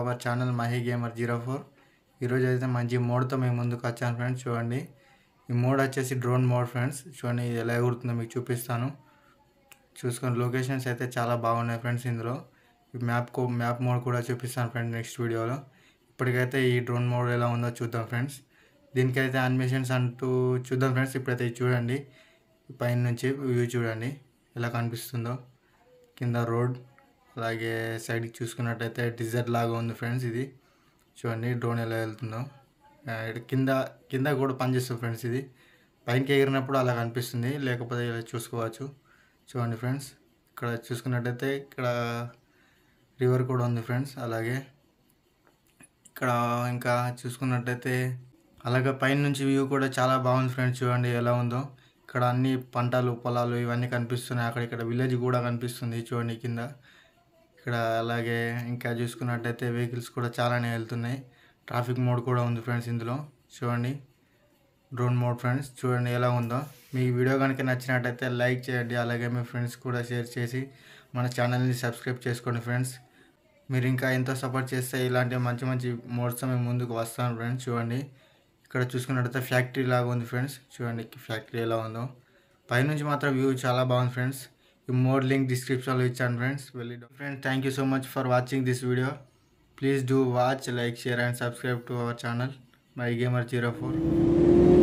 hour channel Mahi gamer zero four ఈరోజు అయితే మంచి మోడ్తో మేము ముందుకు వచ్చాను ఫ్రెండ్స్ చూడండి ఈ మోడ్ వచ్చేసి డ్రోన్ మోడ్ ఫ్రెండ్స్ చూడండి ఇది ఎలా ఎగురుతుందో మీకు చూపిస్తాను చూసుకొని లొకేషన్స్ అయితే చాలా బాగున్నాయి ఫ్రెండ్స్ ఇందులో ఈ మ్యాప్ కో మ్యాప్ మోడ్ కూడా చూపిస్తాను ఫ్రెండ్స్ నెక్స్ట్ వీడియోలో ఇప్పటికైతే ఈ డ్రోన్ మోడ్ ఎలా ఉందో చూద్దాం ఫ్రెండ్స్ దీనికైతే అనిమేషన్స్ అంటూ చూద్దాం ఫ్రెండ్స్ ఇప్పుడైతే ఇది చూడండి పైన నుంచి వ్యూ చూడండి ఎలా కనిపిస్తుందో కింద రోడ్ అలాగే సైడ్కి చూసుకున్నట్టయితే డిజర్ట్ లాగా ఉంది ఫ్రెండ్స్ ఇది చూడండి డ్రోన్ ఎలా వెళ్తుందో ఆ, ఇటు కింద కింద కూడా పనిచేస్తుంది ఫ్రెండ్స్ ఇది పైకి ఎగిరినప్పుడు అలా కనిపిస్తుంది లేకపోతే ఇలా చూసుకోవచ్చు చూడండి ఫ్రెండ్స్ ఇక్కడ చూసుకున్నట్టయితే ఇక్కడ రివర్ కూడా ఉంది ఫ్రెండ్స్ అలాగే ఇక్కడ ఇంకా చూసుకున్నట్టయితే అలాగే పైన నుంచి వ్యూ కూడా చాలా బాగుంది ఫ్రెండ్స్ చూడండి ఎలా ఉందో ఇక్కడ అన్ని పంటలు పొలాలు ఇవన్నీ కనిపిస్తున్నాయి అక్కడ ఇక్కడ విలేజ్ కూడా కనిపిస్తుంది చూడండి కింద ఇక్కడ అలాగే ఇంకా చూసుకున్నట్టయితే వెహికల్స్ కూడా చాలానే వెళ్తున్నాయి ట్రాఫిక్ మోడ్ కూడా ఉంది ఫ్రెండ్స్ ఇందులో చూడండి డ్రోన్ మోడ్ ఫ్రెండ్స్ చూడండి ఎలా ఉందో మీ వీడియో కనుక నచ్చినట్టయితే లైక్ చేయండి అలాగే మీ ఫ్రెండ్స్ కూడా షేర్ చేసి మన ఛానల్ని సబ్స్క్రైబ్ చేసుకోండి ఫ్రెండ్స్ మీరు ఇంకా ఎంతో సపోర్ట్ చేస్తే ఇలాంటి మంచి మంచి మోడ్స్ మేము ముందుకు వస్తాను ఫ్రెండ్స్ చూడండి ఇక్కడ చూసుకున్నట్టయితే ఫ్యాక్టరీ లాగా ఉంది ఫ్రెండ్స్ చూడండి ఫ్యాక్టరీ ఎలా ఉందో పైనుంచి మాత్రం వ్యూ చాలా బాగుంది ఫ్రెండ్స్ ఈ మోడ్ లింక్ డిస్క్రిప్షన్లో ఇచ్చాను ఫ్రెండ్స్ వెళ్ళి friends thank you so much for watching this video please do watch like share and subscribe to our channel my gamer zero four